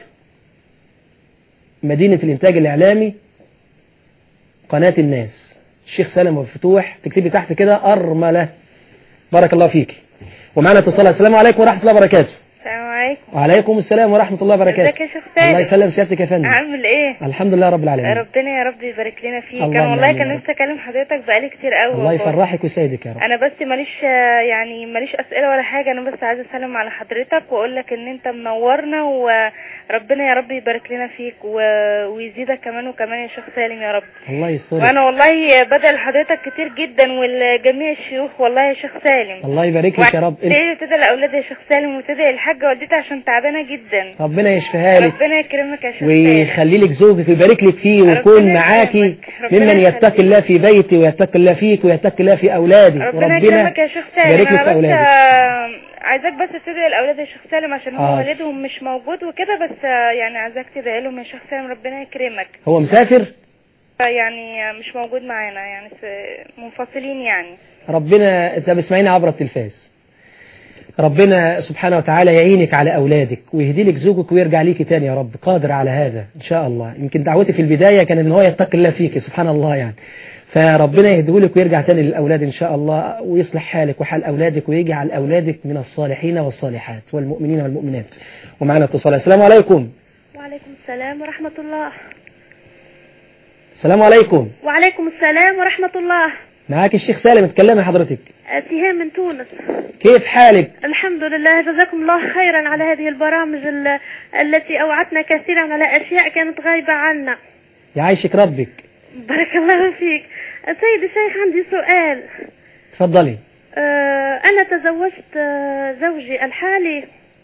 مدينة الإنتاج الإعلامي قناة الناس الشيخ سالم أبو الفتوح تكتبي تحت كده أرملة بارك الله فيك ومعنا اتصال السلام عليكم ورحمة الله وبركاته السلام عليكم وعليكم السلام ورحمة الله وبركاته ازيك يا شيخ الله سالم يسلم سيادتك يا فندم عامل ايه الحمد لله رب العالمين ربنا يا رب يبارك لنا فيك اللهم انا والله آمين كان يا رب. نفسي اكلم حضرتك بقالي كتير قوي الله والله. يفرحك ويسعدك يا رب انا بس ماليش آه، يعني ماليش اسئله ولا حاجه انا بس عايزه اسلم على حضرتك واقول لك ان انت منورنا وربنا يا رب يبارك لنا فيك و... ويزيدك كمان وكمان يا شيخ سالم يا رب الله يسترك وانا والله بدل حضرتك كتير جدا والجميع الشيوخ والله يا شيخ سالم الله يبارك لك يا رب انت وتدعي تدعي الاولاد يا شيخ سالم وتدعي الحاجه والدتي عشان تعبانه جدا ربنا يشفيها لك ربنا يكرمك يا شيخ سالم ويخلي لك زوجك ويبارك لك فيه ربنا ويكون معاكي يكرمك. ربنا ممن يتقي يخليك. الله في بيتي ويتقي الله فيك ويتقي الله في أولادك ربنا يكرمك يا شيخ سالم يبارك لك انا في بس أولادك آه، عايزاك بس تدعي الاولاد يا شيخ سالم عشان هو آه. والدهم مش موجود وكده بس آه، يعني عايزاك تدعي لهم يا شيخ سالم ربنا يكرمك هو مسافر آه، يعني آه، مش موجود معانا يعني س- منفصلين يعني ربنا انت بتسمعيني عبر التلفاز ربنا سبحانه وتعالى يعينك على أولادك ويهدي لك زوجك ويرجع ليك تاني يا رب قادر على هذا إن شاء الله يمكن دعوتي في البداية كان إن هو يتقي الله فيك سبحان الله يعني فربنا يهديهولك ويرجع تاني للأولاد إن شاء الله ويصلح حالك وحال أولادك ويجعل أولادك من الصالحين والصالحات والمؤمنين والمؤمنات ومعنا اتصال السلام عليكم وعليكم السلام ورحمة الله السلام عليكم وعليكم السلام ورحمة الله معاك الشيخ سالم اتكلمي حضرتك سهام من تونس كيف حالك الحمد لله جزاكم الله خيرا على هذه البرامج ال- التي أوعتنا كثيرا على أشياء كانت غايبة عنا يعيشك ربك بارك الله فيك سيدي الشيخ عندي سؤال تفضلي آه، أنا تزوجت آه، زوجي الحالي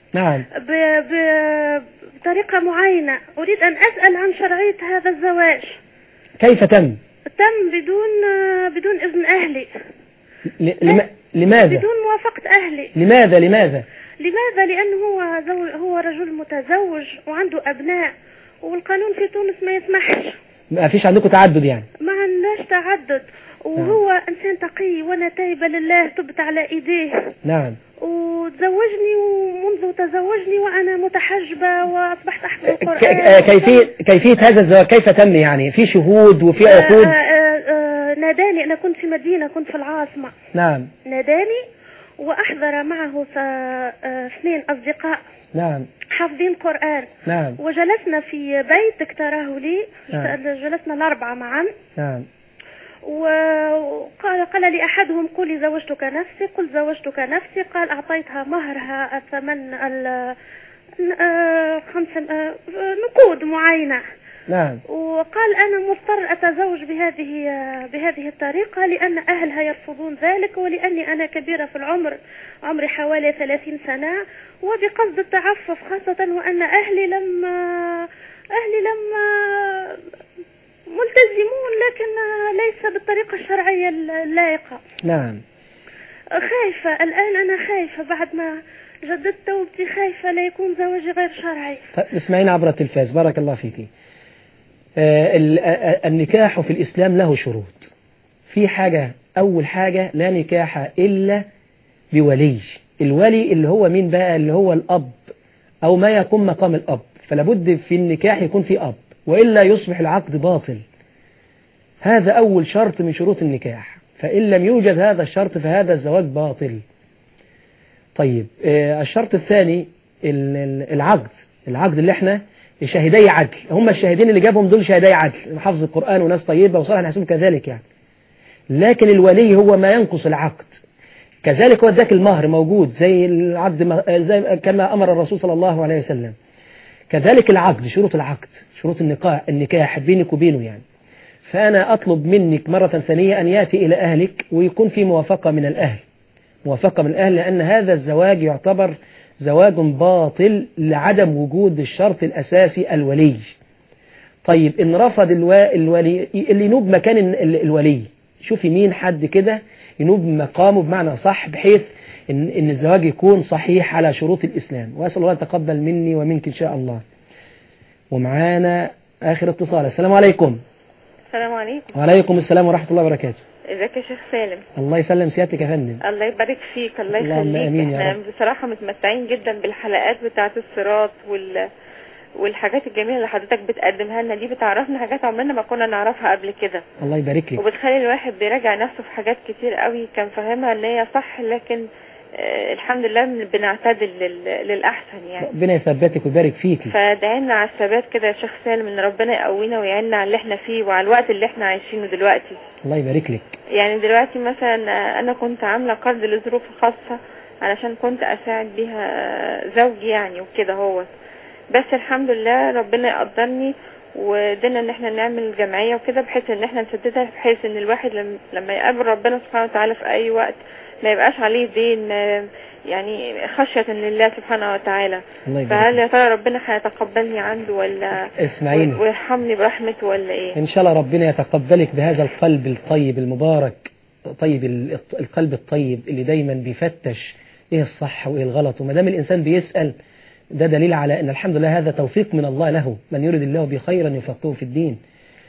نعم ب- ب- بطريقة معينة أريد أن أسأل عن شرعية هذا الزواج كيف تم تم بدون بدون إذن أهلي ل- لم... لماذا بدون موافقة أهلي لماذا لماذا لماذا؟ لأنه هو زو... هو رجل متزوج وعنده أبناء والقانون في تونس ما يسمحش ما فيش عندكم تعدد يعني ما عندناش تعدد وهو إنسان تقي وأنا تايبة لله تبت على إيديه نعم وتزوجني ومنذ تزوجني وأنا متحجبة وأصبحت أحفظ ك- القرآن آه، كيفية كيفية هذا الزواج كيف تم يعني في شهود وفي عقود آه، آه، آه، ناداني أنا كنت في مدينة كنت في العاصمة نعم ناداني وأحضر معه س- آه، اثنين أصدقاء نعم حافظين قرآن نعم وجلسنا في بيت اقتراه لي نعم. جلسنا الأربعة معا نعم وقال قال لي أحدهم قولي زوجتك نفسي قلت زوجتك نفسي قال أعطيتها مهرها الثمن ال- آه، خمسة آه، نقود معينة نعم وقال أنا مضطر أتزوج بهذه بهذه الطريقة لأن أهلها يرفضون ذلك ولأني أنا كبيرة في العمر عمري حوالي 30 سنة وبقصد التعفف خاصة وأن أهلي لما أهلي لما ملتزمون لكن ليس بالطريقة الشرعية اللائقة نعم خايفة الآن أنا خايفة بعد ما جددت توبتي خايفة لا يكون زواجي غير شرعي طيب اسمعينا عبر التلفاز بارك الله فيك آه، ال- آه، آه، النكاح في الإسلام له شروط في حاجة أول حاجة لا نكاح إلا بولي الولي اللي هو مين بقى اللي هو الأب أو ما يقوم مقام الأب فلابد في النكاح يكون في أب وإلا يصبح العقد باطل هذا أول شرط من شروط النكاح فإن لم يوجد هذا الشرط فهذا الزواج باطل طيب آه، الشرط الثاني ال- ال- العقد العقد اللي احنا شاهدي عدل هم الشاهدين اللي جابهم دول شاهدي عدل حفظ القرآن وناس طيبة وصالح نحسبهم كذلك يعني لكن الولي هو ما ينقص العقد كذلك هو اداك المهر موجود زي العقد ما- زي كما أمر الرسول صلى الله عليه وسلم كذلك العقد شروط العقد شروط النكاح النكاح بينك وبينه يعني فأنا أطلب منك مرة ثانية أن يأتي إلى أهلك ويكون في موافقة من الأهل موافقة من الأهل لأن هذا الزواج يعتبر زواج باطل لعدم وجود الشرط الأساسي الولي طيب إن رفض الوا... الولي اللي ينوب مكان ال- ال- الولي شوفي مين حد كده ينوب مقامه بمعنى صح بحيث إن, إن الزواج يكون صحيح على شروط الإسلام وأسأل الله يتقبل مني ومنك إن شاء الله ومعانا آخر اتصال السلام عليكم السلام عليكم وعليكم السلام ورحمة الله وبركاته ازيك يا شيخ سالم الله يسلم سيادتك يا فندم الله يبارك فيك الله اللهم يخليك آمين يا احنا رب. بصراحة متمتعين جدا بالحلقات بتاعة الصراط وال والحاجات الجميلة اللي حضرتك بتقدمها لنا دي بتعرفنا حاجات عمرنا ما كنا نعرفها قبل كده الله يبارك لك وبتخلي الواحد بيراجع نفسه في حاجات كتير قوي كان فاهمها ان هي صح لكن آه الحمد لله بنعتدل لل- للأحسن يعني ربنا يثبتك ويبارك فيكي فدعينا على الثبات كده يا شيخ سالم ان ربنا يقوينا ويعيننا على اللي احنا فيه وعلى الوقت اللي احنا عايشينه دلوقتي الله يبارك لك يعني دلوقتي مثلا آه، انا كنت عامله قرض لظروف خاصه علشان كنت اساعد بيها آه، زوجي يعني وكده هو بس الحمد لله ربنا يقدرني ودنا ان احنا نعمل جمعيه وكده بحيث ان احنا نسددها بحيث ان الواحد لم- لما يقابل ربنا سبحانه وتعالى في اي وقت ما يبقاش عليه دين ما يعني خشيه لله سبحانه وتعالى الله يبارك فهل لك يا ترى ربنا هيتقبلني عنده ولا اسمعيني ويرحمني برحمته ولا ايه إن شاء الله ربنا يتقبلك بهذا القلب الطيب المبارك طيب ال- القلب الطيب اللي دايما بيفتش إيه الصح وإيه الغلط وما دام الإنسان بيسأل ده دليل على أن الحمد لله هذا توفيق من الله له من يريد الله به خيرا يفقهه في الدين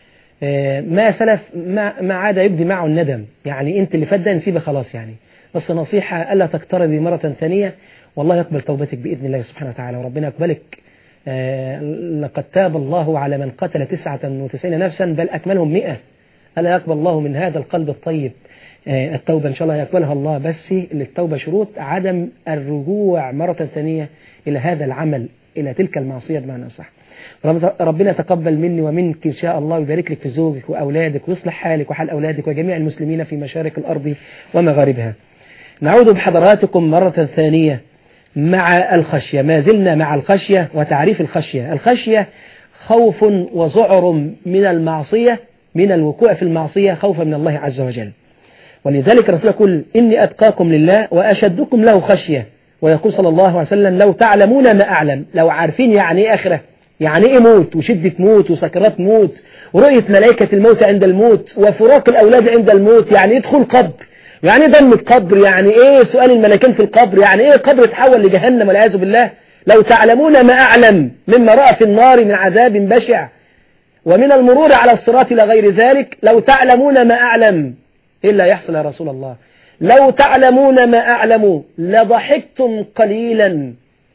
آه، ما سلف ما, ما عاد يبدي معه الندم يعني أنت اللي فات ده نسيبه خلاص يعني بس نصيحة ألا تقتربي مرة ثانية والله يقبل توبتك بإذن الله سبحانه وتعالى وربنا يقبلك آه، لقد تاب الله على من قتل تسعة وتسعين نفسا بل أكملهم مئة ألا يقبل الله من هذا القلب الطيب آه، التوبة إن شاء الله يقبلها الله بس للتوبة شروط عدم الرجوع مرة ثانية إلى هذا العمل إلى تلك المعصية بمعنى صح ربنا يتقبل مني ومنك إن شاء الله ويبارك لك في زوجك وأولادك ويصلح حالك وحال أولادك وجميع المسلمين في مشارق الأرض ومغاربها نعود بحضراتكم مرة ثانية مع الخشية ما زلنا مع الخشية وتعريف الخشية الخشية خوف وذعر من المعصية من الوقوع في المعصية خوفا من الله عز وجل ولذلك الرسول يقول إني أتقاكم لله وأشدكم له خشية ويقول صلى الله عليه وسلم لو تعلمون ما أعلم لو عارفين يعني إيه آخرة يعني إيه موت وشدة موت وسكرات موت ورؤية ملائكة الموت عند الموت وفراق الأولاد عند الموت يعني إيه دخول قبر يعني إيه ضم القبر يعني إيه سؤال الملائكين في القبر يعني إيه قبر يتحول لجهنم والعياذ بالله لو تعلمون ما أعلم مما رأى في النار من عذاب بشع ومن المرور على الصراط إلى غير ذلك لو تعلمون ما أعلم إيه اللي يحصل يا رسول الله لو تعلمون ما أعلم لضحكتم قليلا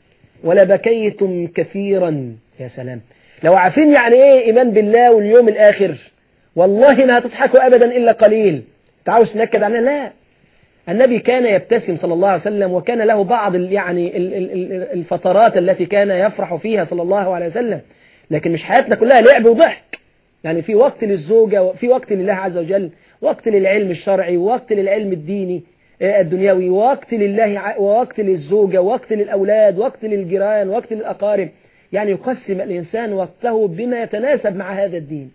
ولبكيتم كثيرا يا سلام لو عارفين يعني ايه ايمان بالله واليوم الاخر والله ما هتضحكوا ابدا الا قليل تعاوز تنكد عنها لا النبي كان يبتسم صلى الله عليه وسلم وكان له بعض يعني الفترات التي كان يفرح فيها صلى الله عليه وسلم لكن مش حياتنا كلها لعب وضحك يعني في وقت للزوجة وفي وقت لله عز وجل وقت للعلم الشرعي ووقت للعلم الديني الدنيوي ووقت لله ووقت للزوجة ووقت للأولاد ووقت للجيران ووقت للأقارب يعني يقسم الإنسان وقته بما يتناسب مع هذا الدين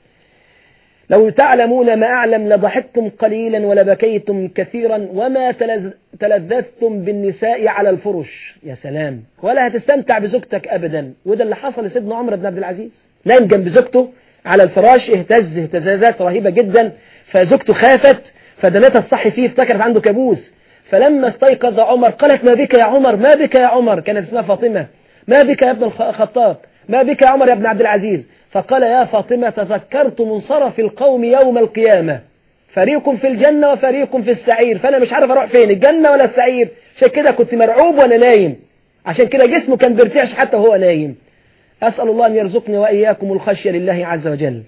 لو تعلمون ما أعلم لضحكتم قليلا ولبكيتم كثيرا وما تلذذتم بالنساء على الفرش يا سلام ولا هتستمتع بزوجتك أبدا وده اللي حصل لسيدنا عمر بن عبد العزيز نام جنب زوجته على الفراش اهتز اهتزازات رهيبة جدا فزوجته خافت فدنتها الصحي فيه افتكرت عنده كابوس فلما استيقظ عمر قالت ما بك يا عمر ما بك يا عمر كانت اسمها فاطمة ما بك يا ابن الخطاب ما بك يا عمر يا ابن عبد العزيز فقال يا فاطمة تذكرت منصرف القوم يوم القيامة فريق في الجنة وفريق في السعير فأنا مش عارف أروح فين الجنة ولا السعير عشان كده كنت مرعوب وأنا نايم عشان كده جسمه كان بيرتعش حتى وهو نايم أسأل الله أن يرزقني وإياكم الخشية لله عز وجل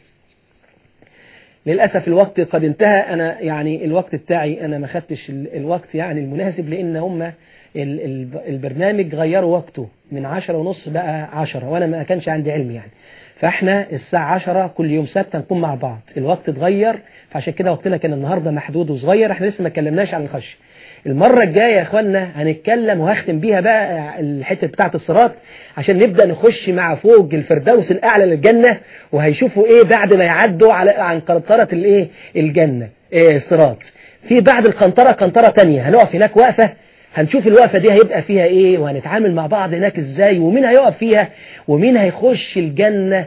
للأسف الوقت قد انتهى أنا يعني الوقت بتاعي أنا ما خدتش الوقت يعني المناسب لأن هم البرنامج غيروا وقته من عشرة ونص بقى عشرة وأنا ما كانش عندي علم يعني فاحنا الساعة عشرة كل يوم سبت نكون مع بعض الوقت اتغير فعشان كده وقتنا كان النهاردة محدود وصغير احنا لسه ما اتكلمناش عن الخش المرة الجاية يا اخوانا هنتكلم وهختم بيها بقى الحتة بتاعة الصراط عشان نبدأ نخش مع فوق الفردوس الأعلى للجنة وهيشوفوا ايه بعد ما يعدوا على عن قنطرة الايه الجنة ايه الصراط في بعد القنطرة قنطرة تانية هنقف هناك وقفة هنشوف الوقفة دي هيبقى فيها ايه وهنتعامل مع بعض هناك ازاي ومين هيقف فيها ومين هيخش الجنة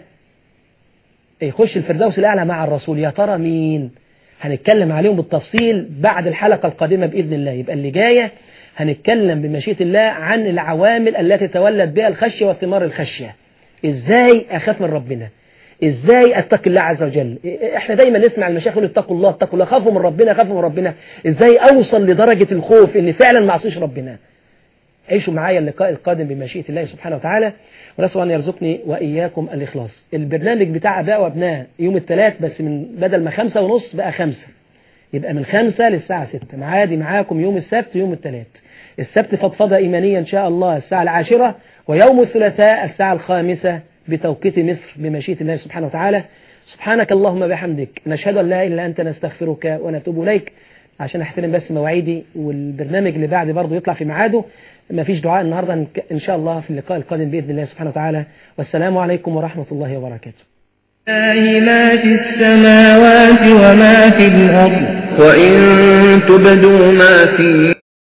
يخش الفردوس الأعلى مع الرسول يا ترى مين هنتكلم عليهم بالتفصيل بعد الحلقة القادمة بإذن الله يبقى اللي جاية هنتكلم بمشيئة الله عن العوامل التي تولد بها الخشية وثمار الخشية ازاي اخاف من ربنا ازاي اتقي الله عز وجل احنا دايما نسمع المشايخ يقولوا اتقوا الله اتقوا الله خافوا من ربنا خافوا من ربنا ازاي اوصل لدرجة الخوف ان فعلا ما اعصيش ربنا عيشوا معايا اللقاء القادم بمشيئة الله سبحانه وتعالى ونسأل أن يرزقني وإياكم الإخلاص البرنامج بتاع أباء وأبناء يوم الثلاث بس من بدل ما خمسة ونص بقى خمسة يبقى من خمسة للساعة ستة معادي معاكم يوم السبت يوم الثلاث السبت فضفضة إيمانية إن شاء الله الساعة العاشرة ويوم الثلاثاء الساعة الخامسة بتوقيت مصر بمشيئة الله سبحانه وتعالى سبحانك اللهم بحمدك نشهد أن لا إله إلا أنت نستغفرك ونتوب إليك عشان احترم بس مواعيدي والبرنامج اللي بعد برضه يطلع في ميعاده ما فيش دعاء النهاردة إن شاء الله في اللقاء القادم بإذن الله سبحانه وتعالى والسلام عليكم ورحمة الله وبركاته الله ما في السماوات وما في الأرض وإن تبدوا ما في